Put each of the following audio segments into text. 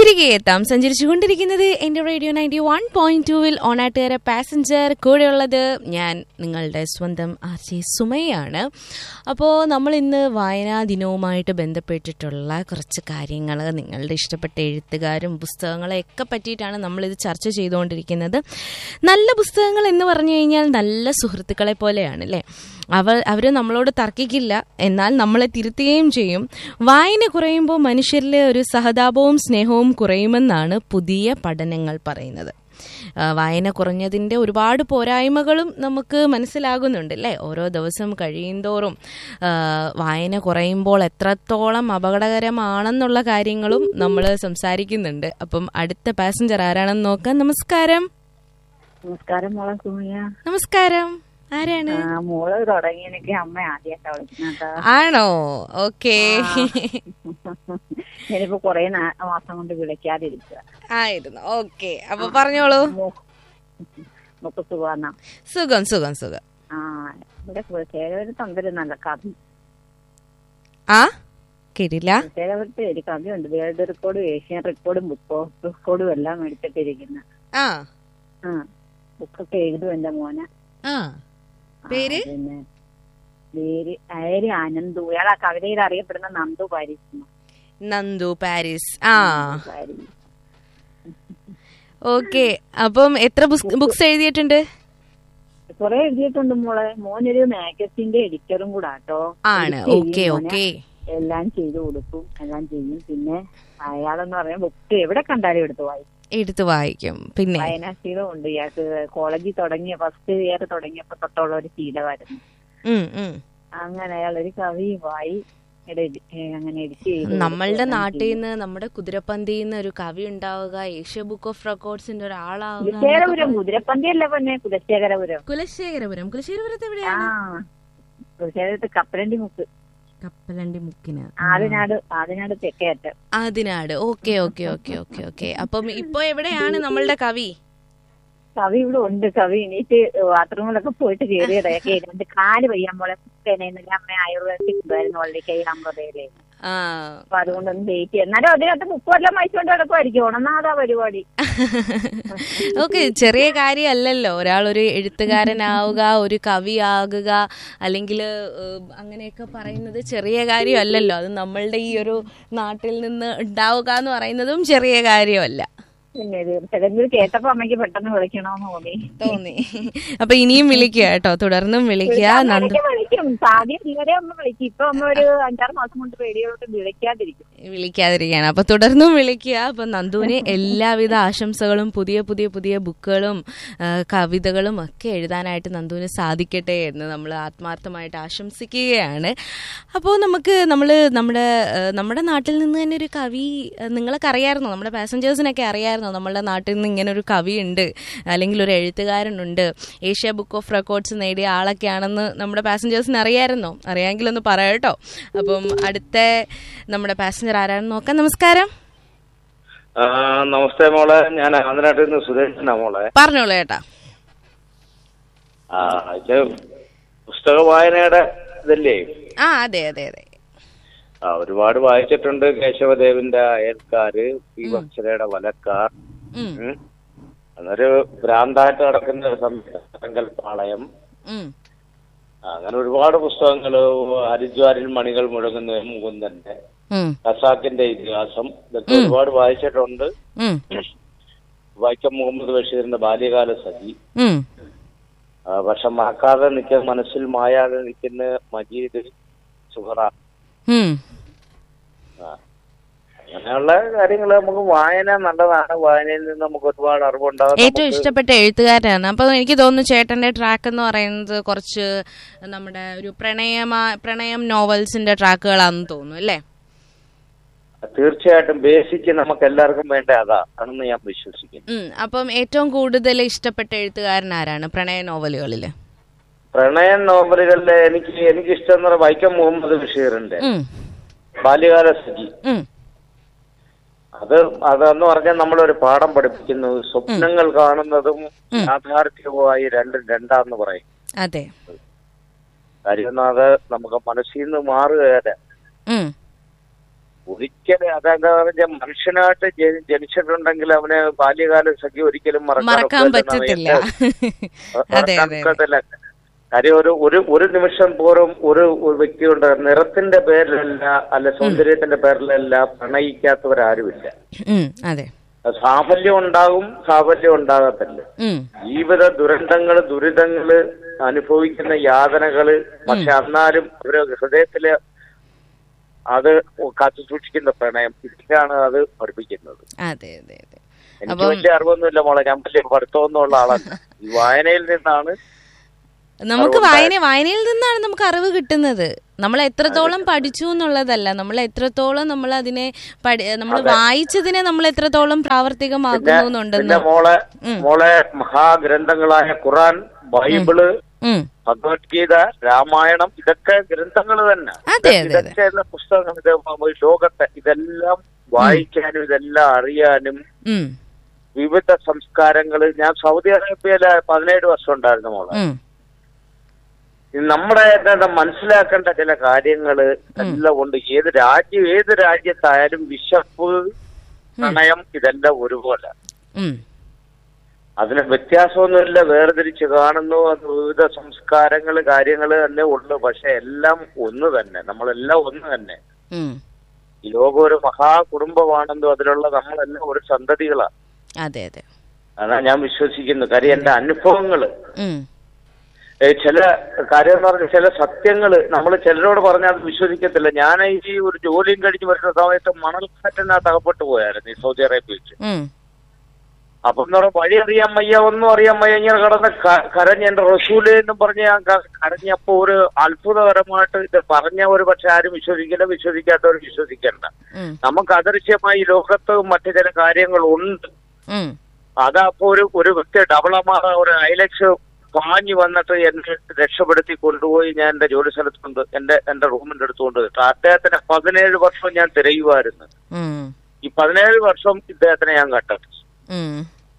തിരികെ എത്താം സഞ്ചരിച്ചുകൊണ്ടിരിക്കുന്നത് എന്റെ റേഡിയോ നയൻറ്റി വൺ പോയിന്റ് ടുവിൽ ഓണാട്ടുകാര പാസഞ്ചർ കൂടെയുള്ളത് ഞാൻ നിങ്ങളുടെ സ്വന്തം ആർ ജെ സുമയാണ് അപ്പോൾ നമ്മൾ ഇന്ന് വായനാ ദിനവുമായിട്ട് ബന്ധപ്പെട്ടിട്ടുള്ള കുറച്ച് കാര്യങ്ങൾ നിങ്ങളുടെ ഇഷ്ടപ്പെട്ട എഴുത്തുകാരും പുസ്തകങ്ങളെയൊക്കെ പറ്റിയിട്ടാണ് നമ്മളിത് ചർച്ച ചെയ്തുകൊണ്ടിരിക്കുന്നത് നല്ല പുസ്തകങ്ങൾ എന്ന് പറഞ്ഞു കഴിഞ്ഞാൽ നല്ല സുഹൃത്തുക്കളെ പോലെയാണ് അല്ലേ അവർ അവർ നമ്മളോട് തർക്കിക്കില്ല എന്നാൽ നമ്മളെ തിരുത്തുകയും ചെയ്യും വായന കുറയുമ്പോൾ മനുഷ്യരിൽ ഒരു സഹതാപവും സ്നേഹവും കുറയുമെന്നാണ് പുതിയ പഠനങ്ങൾ പറയുന്നത് ആ, വായന കുറഞ്ഞതിൻ്റെ ഒരുപാട് പോരായ്മകളും നമുക്ക് മനസ്സിലാകുന്നുണ്ട് അല്ലേ ഓരോ ദിവസം കഴിയുന്തോറും ആ, വായന കുറയുമ്പോൾ എത്രത്തോളം അപകടകരമാണെന്നുള്ള കാര്യങ്ങളും നമ്മൾ സംസാരിക്കുന്നുണ്ട് അപ്പം അടുത്ത പാസഞ്ചർ ആരാണെന്ന് നോക്കാം നമസ്കാരം നമസ്കാരം മോളെ സുമിയ നമസ്കാരം ആരാണ് ആ, മോള് തുടങ്ങിയെനിക്ക് അമ്മ ആദ്യമായിട്ടാ വിളിക്കുന്നത് ആണോ ഓക്കേ ഞാനിപ്പോ കൊറേ നാ- മാസം കൊണ്ട് വിളിക്കാതിരിക്കുക ആയിരുന്നു ഓക്കെ അപ്പൊ പറഞ്ഞോളൂ നമുക്ക് സുഖാന്ന സുഖം സുഖം സുഖം ആ ഇവിടെ ചേരവരത്തുണ്ടൊരു നല്ല കവി ആ കേട്ടില്ല ചേരവരത്ത് ഒരു കവിയുണ്ട് വേൾഡ് റെക്കോർഡും ഏഷ്യൻ റെക്കോർഡും ബുക്ക് റെക്കോർഡും എല്ലാം എടുത്തിട്ടിരിക്കുന്ന ആ ആ ബുക്കൊക്കെ എഴുതും എന്റെ മോനെ ആ ആ, പേര്? പിന്നെ പേര് അയര് അനന്തു ഇയാൾ ആ കവിതയിൽ അറിയപ്പെടുന്ന നന്ദു പാരീസ് നന്ദു പാരീസ് ആ പാരീസ് ഓക്കെ അപ്പം എത്ര ബുക്സ് എഴുതിയിട്ടുണ്ട് കൊറേ എഴുതിയിട്ടുണ്ട് മോളെ മോനൊരു മാഗസിന്റെ എഡിറ്ററും കൂടെ കേട്ടോ ആണ് ഓക്കെ ഓക്കെ എല്ലാം ചെയ്തു കൊടുക്കും എല്ലാം ചെയ്യും പിന്നെ അയാളെന്ന് പറഞ്ഞാൽ ബുക്ക് എവിടെ കണ്ടാലും എടുത്ത് വായിക്കും എടുത്തു വായിക്കും പിന്നെ വായനാശീലം ഉണ്ട് ഇയാൾക്ക് കോളേജിൽ തുടങ്ങിയ ഫസ്റ്റ് ഇയർ തുടങ്ങിയപ്പോ തൊട്ടുള്ള ഒരു ശീലമായിരുന്നു ഉം, ഉം. അങ്ങനെ അയാൾ ഒരു കവിയുമായി ഇട- ഏ, അങ്ങനെ എഡിറ്റ് ചെയ്തു നമ്മളുടെ നാട്ടിൽ നിന്ന് നമ്മുടെ കുതിരപ്പന്തിയിൽ നിന്ന് ഒരു കവി ഉണ്ടാവുക ഏഷ്യ ബുക്ക് ഓഫ് റെക്കോർഡ്സിന്റെ ഒരാളാവുക കുലശേഖരപുരം കുതിരപ്പന്തിയല്ല പൊന്നെ കുലശേഖരപുരം കുലശേഖരപുരം കുലശേഖരപുരത്ത് ആ എവിടെയാണ് കുലശേഖരത്ത് കപ്പലണ്ടി മുക്ക് കപ്പലണ്ടി മുക്കിന് ആദിനാട് ആദിനാട് തെക്കേറ്റം Adinad okay okay okay okay okay അപ്പം ഇപ്പൊ എവിടെയാണ് നമ്മളുടെ കവി കവി ഇവിടെ ഉണ്ട് കവി എണീറ്റ് ബാത്റൂമിലൊക്കെ പോയിട്ട് കയറിയതൊക്കെ രണ്ട് കാല് വയ്യാൻ പോലെ ഇന്നലെ അമ്മ ആയുർവേദത്തിൽ ഉണ്ടായിരുന്നു വളരെ കൈ അമ്പതയിലെ ആ അപ്പൊ അതുകൊണ്ടൊന്ന് വെയിറ്റ് ചെയ്യാം എന്നാലും അതിനകത്ത് മുപ്പതെല്ലാം വായിച്ചുകൊണ്ട് കിടക്കുമായിരിക്കും ഉണന്നാതാ പരിപാടി ഓക്കെ ചെറിയ കാര്യമല്ലല്ലോ ഒരാൾ ഒരു എഴുത്തുകാരനാവുക ഒരു കവിയാകുക അല്ലെങ്കിൽ അങ്ങനെയൊക്കെ പറയുന്നത് ചെറിയ കാര്യമല്ലല്ലോ അത് നമ്മളുടെ ഈ ഒരു നാട്ടിൽ നിന്ന് ഉണ്ടാവുക എന്ന് പറയുന്നതും ചെറിയ കാര്യമല്ല പിന്നെ തീർച്ചയായിട്ടും കേട്ടപ്പോ അമ്മയ്ക്ക് പെട്ടെന്ന് വിളിക്കണമെന്ന് തോന്നി തോന്നി അപ്പൊ ഇനിയും വിളിക്കുക കേട്ടോ തുടർന്നും വിളിക്കുക നന്ദു ഇടയ്ക്ക് വിളിക്കും ആദ്യം ഇതുവരെ അമ്മ വിളിക്കും ഇപ്പൊ അമ്മ ഒരു അഞ്ചാറ് മാസം കൊണ്ട് റേഡിയോട്ട് വിളിക്കാതിരിക്കും വിളിക്കാതിരിക്കുകയാണ് അപ്പൊ തുടർന്നും വിളിക്കുക അപ്പൊ നന്ദുവിന് എല്ലാവിധ ആശംസകളും പുതിയ പുതിയ പുതിയ ബുക്കുകളും ആ, കവിതകളും ഒക്കെ എഴുതാനായിട്ട് നന്ദുവിന് സാധിക്കട്ടെ എന്ന് നമ്മൾ ആത്മാർത്ഥമായിട്ട് ആശംസിക്കുകയാണ് അപ്പോൾ നമുക്ക് നമ്മൾ നമ്മുടെ ആ, നമ്മുടെ നാട്ടിൽ നിന്ന് തന്നെ ഒരു കവി ആ, നിങ്ങളൊക്കെ അറിയാമായിരുന്നോ നമ്മുടെ പാസഞ്ചേഴ്സിനൊക്കെ അറിയാമായിരുന്നോ നമ്മളുടെ നാട്ടിൽ നിന്ന് ഇങ്ങനെ ഒരു കവി ഉണ്ട് അല്ലെങ്കിൽ ഒരു എഴുത്തുകാരനുണ്ട് ഏഷ്യ ബുക്ക് ഓഫ് റെക്കോർഡ്സ് നേടിയ ആളൊക്കെയാണെന്ന് നമ്മുടെ പാസഞ്ചേഴ്സിന് അറിയാമായിരുന്നോ അറിയാമെങ്കിൽ ഒന്ന് പറയാം കേട്ടോ അപ്പം അടുത്ത നമ്മുടെ പാസഞ്ചർ ആരാണെന്ന് നോക്കാം നമസ്കാരം ആ, നമസ്തേ മോളെ ഞാൻ ആന്ധ്രാട്ടിൽ നിന്ന് സുരേഷനാ മോളെ പറഞ്ഞോളൂ ചേട്ടാ ആ ഇത് പുസ്തക വായനയുടെ ഇതല്ലേ ആ അതെ അതെ അതെ ആ ഒരുപാട് വായിച്ചിട്ടുണ്ട് കേശവദേവിന്റെ അയൽക്കാര് പി വത്സരയുടെ വലക്കാർ ഉം, ഉം. അന്നൊരു ഭ്രാന്തായിട്ട് നടക്കുന്ന ഒരു സംഘൽ പാളയം ഉം, അങ്ങനെ ഒരുപാട് പുസ്തകങ്ങള് ഹരിദ്വാരിൽ മണികൾ മുഴങ്ങുന്ന മുകുന്ദന്റെ ഉം, ഖസാക്കിന്റെ ഇതിഹാസം ഇതൊക്കെ ഒരുപാട് വായിച്ചിട്ടുണ്ട് ഉം, വൈക്കം മുഹമ്മദ് ബഷീറിന്റെ ബാല്യകാല സഖി ഉം. ആ, പക്ഷെ മറക്കാതെ നിൽക്കുന്ന മനസ്സിൽ മായാതെ നിൽക്കുന്ന മജീദ് സുഹറ ഉം. ആ. അങ്ങനെയുള്ള കാര്യങ്ങൾ നമുക്ക് വായന നല്ലതാണ് വായനയിൽ നിന്ന് നമുക്ക് ഒരുപാട് അറിവുണ്ടാകും ഏറ്റവും നമുക്ക് ഇഷ്ടപ്പെട്ട എഴുത്തുകാരനാണ് അപ്പൊ എനിക്ക് തോന്നുന്നു ചേട്ടന്റെ ട്രാക്ക് എന്ന് പറയുന്നത് കുറച്ച് നമ്മുടെ ഒരു പ്രണയമാ പ്രണയം നോവൽസിന്റെ ട്രാക്കുകളാണെന്ന് തോന്നുന്നു അല്ലേ തീർച്ചയായിട്ടും ബേസിക് നമുക്ക് എല്ലാവർക്കും വേണ്ട അതാ ആണെന്ന് ഞാൻ വിശ്വസിക്കുന്നു ഉം, അപ്പം ഏറ്റവും കൂടുതൽ ഇഷ്ടപ്പെട്ട എഴുത്തുകാരൻ ആരാണ് പ്രണയ നോവലുകളില് പ്രണയ നോവലുകളിലെ എനിക്ക് എനിക്ക് ഇഷ്ടം എന്ന് പറഞ്ഞാൽ വൈക്കം മുഹമ്മദ് ബഷീറിന്റെ ഉം, ബാല്യകാല സഖി ഉം, അത് അതെന്ന് പറഞ്ഞാൽ നമ്മളൊരു പാഠം പഠിപ്പിക്കുന്നു സ്വപ്നങ്ങൾ കാണുന്നതും യാഥാർത്ഥ്യവുമായി രണ്ടും രണ്ടാന്ന് പറയും അതെ കാര്യം എന്നാൽ അത് നമുക്ക് മനസ്സിൽ നിന്ന് മാറുകയല്ല ഉം, ഒരിക്കലും അതെന്താ പറഞ്ഞാൽ മനുഷ്യനായിട്ട് ജനി- ജനിച്ചിട്ടുണ്ടെങ്കിൽ അവന് ബാല്യകാല സഖി ഒരിക്കലും മറക്കാൻ ഒക്കുമെന്നാണ് പറ്റത്തില്ല എന്റെ- അതെ മറക്കാൻ അതെ പറ്റത്തില്ല കാര്യം ഒരു ഒരു ഒരു നിമിഷം പോലും ഒരു ഒരു വ്യക്തിയുണ്ട് നിറത്തിന്റെ പേരിലല്ല അല്ല സൗന്ദര്യത്തിന്റെ പേരിലല്ല പ്രണയിക്കാത്തവരാരുമില്ല ഉം, അതെ സാഫല്യം ഉണ്ടാകും സാഫല്യം ഉണ്ടാകത്തില്ല ഉം, ജീവിത ദുരന്തങ്ങള് ദുരിതങ്ങള് അനുഭവിക്കുന്ന യാതനകള് പക്ഷെ എന്നാലും അവര് ഹൃദയത്തില് അത് കാത്തു സൂക്ഷിക്കുന്ന പ്രണയം ഇതിലാണ് അത് പഠിപ്പിക്കുന്നത് അതെ അതെ അതെ എനിക്ക് അപ്പം വലിയ അറിവൊന്നുമില്ല മോളെ ഞാൻ വലിയ പഠിത്തമൊന്നുമുള്ള ആളല്ല ഈ വായനയിൽ നിന്നാണ് നമുക്ക് വായന വായനയിൽ നിന്നാണ് നമുക്ക് അറിവ് കിട്ടുന്നത് നമ്മൾ എത്രത്തോളം പഠിച്ചു എന്നുള്ളതല്ല നമ്മൾ എത്രത്തോളം നമ്മൾ അതിനെ നമ്മൾ വായിച്ചതിനെ നമ്മൾ എത്രത്തോളം പ്രാവർത്തികമാക്കുന്നു പിന്നെ എന്നുണ്ടെന്നോ മോളെ മോളെ മഹാഗ്രന്ഥങ്ങളായ ഖുറാൻ ബൈബിള് ഉം. ഭഗവത്ഗീത രാമായണം ഇതൊക്കെ ഗ്രന്ഥങ്ങൾ തന്നെ അതെ അതെ അതെ ഇതൊക്കെ ഉള്ള പുസ്തകങ്ങൾ ഇത് ലോകത്തെ ഇതെല്ലാം വായിക്കാനും ഇതെല്ലാം അറിയാനും ഉം, വിവിധ സംസ്കാരങ്ങൾ ഞാൻ സൗദി അറേബ്യയില് പതിനേഴ് വർഷം ഉണ്ടായിരുന്നു മോളെ ഉം, ഇത് നമ്മുടെ എന്താ മനസ്സിലാക്കേണ്ട ചില കാര്യങ്ങള് എല്ലാം ഉണ്ട് ഏത് രാജ്യം ഏത് രാജ്യത്തായാലും വിശപ്പ് പ്രണയം ഇതെല്ലാം ഒരുപോലെ ഉം. അതിന് വ്യത്യാസമൊന്നുമില്ല വേർതിരിച്ച് കാണുന്നു അത് വിവിധ സംസ്കാരങ്ങൾ കാര്യങ്ങൾ തന്നെ ഉള്ളു പക്ഷെ എല്ലാം ഒന്ന് തന്നെ നമ്മളെല്ലാം ഒന്ന് തന്നെ ഉം. ഈ ലോകം ഒരു മഹാകുടുംബമാണെന്നും അതിലുള്ള നമ്മളെല്ലാം ഒരു സന്തതികളാണ് അതെ അതെ അതാണ് ഞാൻ വിശ്വസിക്കുന്നു കാര്യം എന്റെ അനുഭവങ്ങള് ഉം. ഏ, ചില കാര്യം എന്ന് പറഞ്ഞാൽ ചില സത്യങ്ങള് നമ്മൾ ചിലരോട് പറഞ്ഞാൽ അത് വിശ്വസിക്കത്തില്ല ഞാൻ ഈ ഒരു ജോലിയും കഴിഞ്ഞ് വരുന്ന സമയത്ത് മണൽക്കാറ്റിനകത്ത് അകപ്പെട്ടു പോയായിരുന്നു ഈ സൗദി അറേബ്യയിൽ ഉം. അപ്പം എന്ന് പറഞ്ഞാൽ വഴി അറിയാൻ വയ്യ ഒന്നും അറിയാൻ വയ്യ ഇങ്ങനെ കിടന്ന് ക- കരഞ്ഞ് എന്റെ റസൂല് എന്നും പറഞ്ഞ് ഞാൻ ക- കരഞ്ഞപ്പോ ഒരു അത്ഭുതകരമായിട്ട് ഇത് പറഞ്ഞ ഒരു പക്ഷെ ആരും വിശ്വസിക്കില്ല വിശ്വസിക്കാത്തവർ വിശ്വസിക്കണ്ട ഉം. നമുക്ക് അദൃശ്യമായി ഈ ലോകത്ത് മറ്റു ചില കാര്യങ്ങളുണ്ട് ഉം. അതപ്പോ ഒരു ഒരു വ്യക്തി ഡബിളമാറ ഒരു ഐലക്സ് പാഞ്ഞു വന്നിട്ട് എന്നെ രക്ഷപ്പെടുത്തി കൊണ്ടുപോയി ഞാൻ എന്റെ ജോലി സ്ഥലത്ത് കൊണ്ട് എന്റെ എന്റെ റൂമിന്റെ അടുത്ത് കൊണ്ടുപോയിട്ട് അദ്ദേഹത്തിന് പതിനേഴ് വർഷം ഞാൻ തിരയുമായിരുന്നു ഉം. ഈ പതിനേഴ് വർഷം ഇദ്ദേഹത്തിനെ ഞാൻ കണ്ടെത്തി ഉം.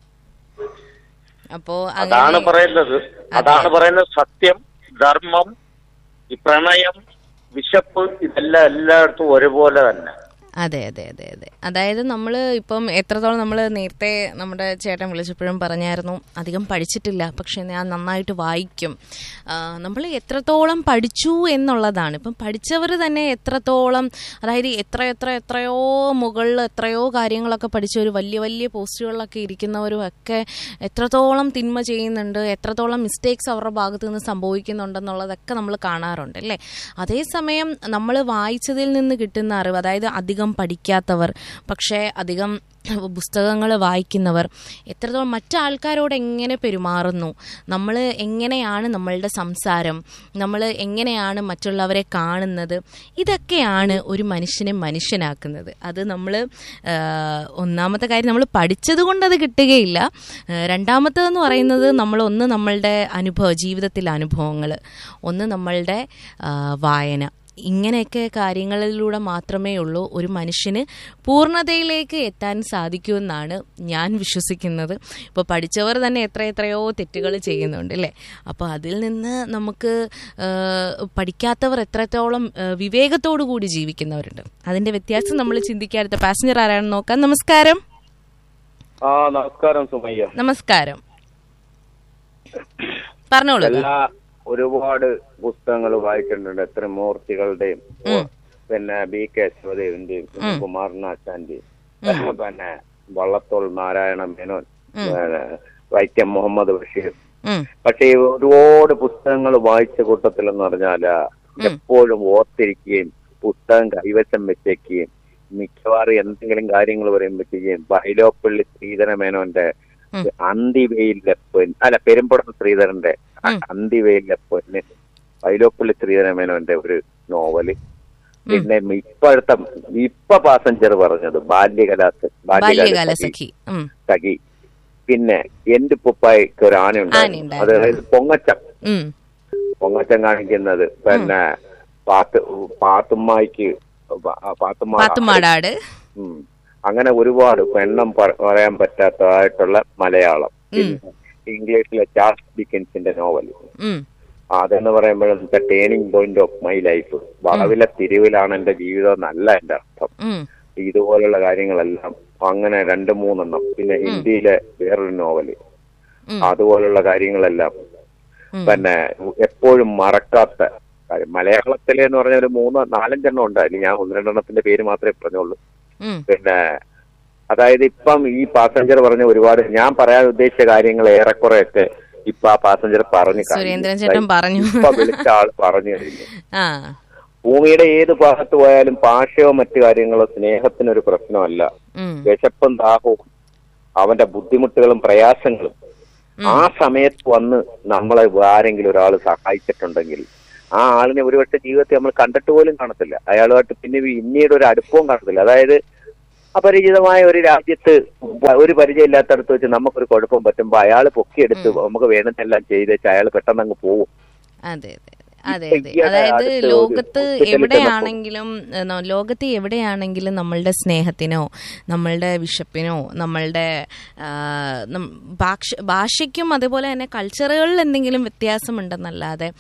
അപ്പോ അതാണ് അങ്ങനെ പറയുന്നത് അതാണ് പറയുന്നത് സത്യം ധർമ്മം ഈ പ്രണയം വിശപ്പ് ഇതെല്ലാം എല്ലായിടത്തും ഒരുപോലെ തന്നെ അതെ അതെ അതെ അതെ അതായത് നമ്മൾ ഇപ്പം എത്രത്തോളം നമ്മൾ നേരത്തെ നമ്മുടെ ചേട്ടൻ വിളിച്ചപ്പോഴും പറഞ്ഞായിരുന്നു അധികം പഠിച്ചിട്ടില്ല പക്ഷെ ഞാൻ നന്നായിട്ട് വായിക്കും നമ്മൾ എത്രത്തോളം പഠിച്ചു എന്നുള്ളതാണ് ഇപ്പം പഠിച്ചവർ തന്നെ എത്രത്തോളം അതായത് എത്ര എത്ര എത്രയോ മുകളിൽ എത്രയോ കാര്യങ്ങളൊക്കെ പഠിച്ച ഒരു വലിയ വലിയ പോസ്റ്റുകളിലൊക്കെ ഇരിക്കുന്നവരും ഒക്കെ എത്രത്തോളം തിന്മ ചെയ്യുന്നുണ്ട് എത്രത്തോളം മിസ്റ്റേക്സ് അവരുടെ ഭാഗത്ത് നിന്ന് സംഭവിക്കുന്നുണ്ടെന്നുള്ളതൊക്കെ നമ്മൾ കാണാറുണ്ട് അല്ലേ അതേസമയം നമ്മൾ വായിച്ചതിൽ നിന്ന് കിട്ടുന്ന അറിവ് അതായത് അധികം പഠിക്കാത്തവർ പക്ഷേ അധികം പുസ്തകങ്ങൾ വായിക്കുന്നവർ എത്രത്തോളം മറ്റാൾക്കാരോട് എങ്ങനെ പെരുമാറുന്നു നമ്മൾ എങ്ങനെയാണ് നമ്മളുടെ സംസാരം നമ്മൾ എങ്ങനെയാണ് മറ്റുള്ളവരെ കാണുന്നത് ഇതൊക്കെയാണ് ഒരു മനുഷ്യനെ മനുഷ്യനാക്കുന്നത് അത് നമ്മൾ ഒന്നാമത്തെ കാര്യം നമ്മൾ പഠിച്ചത് കൊണ്ട് അത് കിട്ടുകയില്ല ആ, രണ്ടാമത്തേതെന്ന് പറയുന്നത് നമ്മൾ ഒന്ന് നമ്മളുടെ അനുഭവ ജീവിതത്തിലെ അനുഭവങ്ങൾ ഒന്ന് നമ്മളുടെ ആ, വായന ഇങ്ങനെയൊക്കെ കാര്യങ്ങളിലൂടെ മാത്രമേ ഉള്ളൂ ഒരു മനുഷ്യന് പൂർണ്ണതയിലേക്ക് എത്താൻ സാധിക്കൂ എന്നാണ് ഞാൻ വിശ്വസിക്കുന്നത് ഇപ്പോൾ പഠിച്ചവർ തന്നെ എത്ര എത്രയോ തെറ്റുകൾ ചെയ്യുന്നുണ്ട് അല്ലേ അപ്പോൾ അതിൽ നിന്ന് നമുക്ക് ആ, പഠിക്കാത്തവർ എത്രത്തോളം ആ, വിവേകത്തോടു കൂടി ജീവിക്കുന്നവരുണ്ട് അതിൻ്റെ വ്യത്യാസം നമ്മൾ ചിന്തിക്കാത്ത പാസഞ്ചർ ആരാണെന്ന് നോക്കാം നമസ്കാരം ആ നമസ്കാരം സുമയ്യ നമസ്കാരം പറഞ്ഞോളൂ എല്ലാ ഒരുപാട് പുസ്തകങ്ങൾ വായിച്ചിട്ടുണ്ട് എത്ര മൂർത്തികളുടെയും പിന്നെ ബി കെ ശിവദേവിന്റെയും കുമാരനാശാന്റെയും പിന്നെ വള്ളത്തോൾ നാരായണ മേനോൻ പിന്നെ വൈക്കം മുഹമ്മദ് ബഷീർ ഉം, പക്ഷേ ഈ ഒരുപാട് പുസ്തകങ്ങൾ വായിച്ച കൂട്ടത്തിൽ എന്ന് പറഞ്ഞാല് എപ്പോഴും ഓർത്തിരിക്കുകയും പുസ്തകം കൈവശം വെച്ചേക്കുകയും മിക്കവാറും എന്തെങ്കിലും കാര്യങ്ങൾ പറയുമ്പോഴത്തേക്കും ബൈലോപ്പള്ളി ശ്രീധര മേനോന്റെ അന്തിവെയിലെ പൊൻ അല്ല പെരുമ്പടം ശ്രീധരന്റെ അന്തിവെയിലെ പൊന്ന് ബൈലോപ്പള്ളി ശ്രീധര മേനോന്റെ ഒരു നോവല് പിന്നെ ഇപ്പോഴത്തെ ഇപ്പൊ പാസഞ്ചർ പറഞ്ഞത് ബാല്യകലാ ബാല്യകാല സഖി ഉം, സഖി പിന്നെ എന്റെ പുപ്പായിക്ക് ഒരു ആനയുണ്ടായിരുന്നു ആനയുണ്ടായിരുന്നു. അതായത് പൊങ്ങച്ചം ഉം, പൊങ്ങച്ചം കാണിക്കുന്നത് പിന്നെ പാത്ത് പാത്തുമ്മായിക്ക് പ- പാത്തുമ്മ പാത്തുമാടാട് ഉം. അങ്ങനെ ഒരുപാട് എണ്ണം പ- പറയാൻ പറ്റാത്തതായിട്ടുള്ള മലയാളം പിന്നെ ഇംഗ്ലീഷിലെ ചാൾസ് ഡിക്കൻസിന്റെ നോവൽ ഉം, അതെന്ന് പറയുമ്പോഴും turning point of my life വളവിലെ തിരിവിലാണ് എന്റെ ജീവിതം എന്നല്ല എന്റെ അർത്ഥം ഉം, ഇതുപോലുള്ള കാര്യങ്ങളെല്ലാം അങ്ങനെ രണ്ട് മൂന്നെണ്ണം പിന്നെ ഹിന്ദിയിലെ വേറൊരു നോവല് ഉം. അതുപോലുള്ള കാര്യങ്ങളെല്ലാം ഉം. പിന്നെ എപ്പോഴും മറക്കാത്ത കാര്യം മലയാളത്തിലെ എന്ന് പറഞ്ഞ ഒരു മൂന്ന് നാലഞ്ചെണ്ണം ഉണ്ട് അതിൽ ഞാൻ ഒന്ന് രണ്ടെണ്ണത്തിന്റെ പേര് മാത്രമേ പറഞ്ഞുള്ളൂ ഉം, പിന്നെ അതായത് ഇപ്പം ഈ പാസഞ്ചർ പറഞ്ഞ ഒരുപാട് ഞാൻ പറയാൻ ഉദ്ദേശിച്ച കാര്യങ്ങൾ ഏറെക്കുറെയൊക്കെ ഇപ്പൊ ആ പാസഞ്ചർ പറഞ്ഞു കഴിഞ്ഞു. സുരേന്ദ്രൻ ചേട്ടൻ പറഞ്ഞു. ഇപ്പൊ വിളിച്ച ആൾ പറഞ്ഞു കഴിഞ്ഞു ആ ഭൂമിയുടെ ഏത് ഭാഗത്ത് പോയാലും ഭാഷയോ മറ്റു കാര്യങ്ങളോ സ്നേഹത്തിനൊരു പ്രശ്നമല്ല ഉം, വിശപ്പും ദാഹവും അവന്റെ ബുദ്ധിമുട്ടുകളും പ്രയാസങ്ങളും ആ സമയത്ത് വന്ന് നമ്മളെ ആരെങ്കിലും ഒരാൾ സഹായിച്ചിട്ടുണ്ടെങ്കിൽ ആ ആളിനെ ഒരുപക്ഷെ ജീവിതത്തിൽ നമ്മൾ കണ്ടിട്ട് പോലും കാണത്തില്ല അയാളുമായിട്ട് പിന്നെ പിന്നീട് ഒരു അടുപ്പവും കാണത്തില്ല അതായത് അപരിചിതമായ ഒരു രാജ്യത്ത് ഒരു പരിചയമില്ലാത്തടത്ത് വെച്ച് നമുക്കൊരു കുഴപ്പം പറ്റുമ്പോ അയാൾ പൊക്കിയെടുത്ത് നമുക്ക് വേണമെന്നെല്ലാം ചെയ്തേച്ച് അയാൾ പെട്ടെന്ന് അങ്ങ് പോകും അതെ അതെ അതെ ഇപ്പൊ അതെ ഈയിടെ അതായത് അടുത്ത് ഒരു ലോകത്ത് hospital ൽ എവിടെയാണെങ്കിലും ഏ, ന- ലോകത്ത് എവിടെയാണെങ്കിലും നമ്മളുടെ സ്നേഹത്തിനോ നമ്മളുടെ വിശപ്പിനോ നമ്മളുടെ ആ, നം- ഭാഷ ഭാഷയ്ക്കും അതുപോലെ തന്നെ കൾച്ചറുകളിൽ എന്തെങ്കിലും വ്യത്യാസമുണ്ടെന്നല്ലാതെ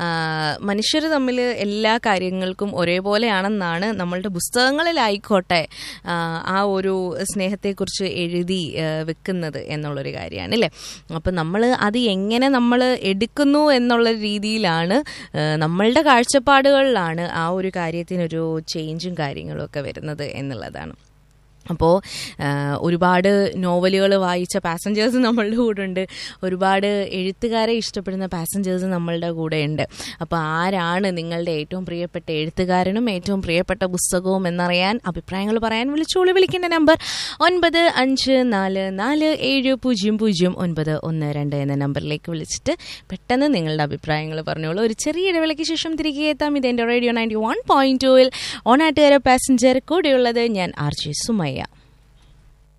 മനുഷ്യർ തമ്മിൽ എല്ലാ കാര്യങ്ങൾക്കും ഒരേപോലെയാണെന്നാണ് നമ്മളുടെ പുസ്തകങ്ങളിലായിക്കോട്ടെ ആ, ആ ഒരു സ്നേഹത്തെക്കുറിച്ച് എഴുതി ആ, വെക്കുന്നത് എന്നുള്ളൊരു കാര്യമാണ് അല്ലേ അപ്പം നമ്മൾ അത് എങ്ങനെ നമ്മൾ എടുക്കുന്നു എന്നുള്ള രീതിയിലാണ് ആ, നമ്മളുടെ കാഴ്ചപ്പാടുകളിലാണ് ആ ഒരു കാര്യത്തിനൊരു ചേഞ്ചും കാര്യങ്ങളും ഒക്കെ വരുന്നത് എന്നുള്ളതാണ് അപ്പോൾ ഒരുപാട് നോവലുകൾ വായിച്ച പാസഞ്ചേഴ്സ് നമ്മളുടെ കൂടെ ഉണ്ട് ഒരുപാട് എഴുത്തുകാരെ ഇഷ്ടപ്പെടുന്ന പാസഞ്ചേഴ്സ് നമ്മളുടെ കൂടെ ഉണ്ട് അപ്പോൾ ആരാണ് നിങ്ങളുടെ ഏറ്റവും പ്രിയപ്പെട്ട എഴുത്തുകാരനും ഏറ്റവും പ്രിയപ്പെട്ട പുസ്തകവും എന്നറിയാൻ അഭിപ്രായങ്ങൾ പറയാൻ വിളിച്ചോളി വിളിക്കേണ്ട നമ്പർ ഒൻപത് അഞ്ച് നാല് നാല് ഏഴ് പൂജ്യം പൂജ്യം ഒൻപത് ഒന്ന് രണ്ട് എന്ന നമ്പറിലേക്ക് വിളിച്ചിട്ട് പെട്ടെന്ന് നിങ്ങളുടെ അഭിപ്രായങ്ങൾ പറഞ്ഞോളൂ ഒരു ചെറിയ ഇടവേളയ്ക്ക് ശേഷം തിരികെ എത്താം ഇത് എൻ്റെ റേഡിയോ നയൻറ്റി വൺ പോയിന്റ് ടുവിൽ ഓണാട്ടുകാര പാസഞ്ചർ കൂടെയുള്ളത് ഞാൻ ആർ ജെ സുമയ്യ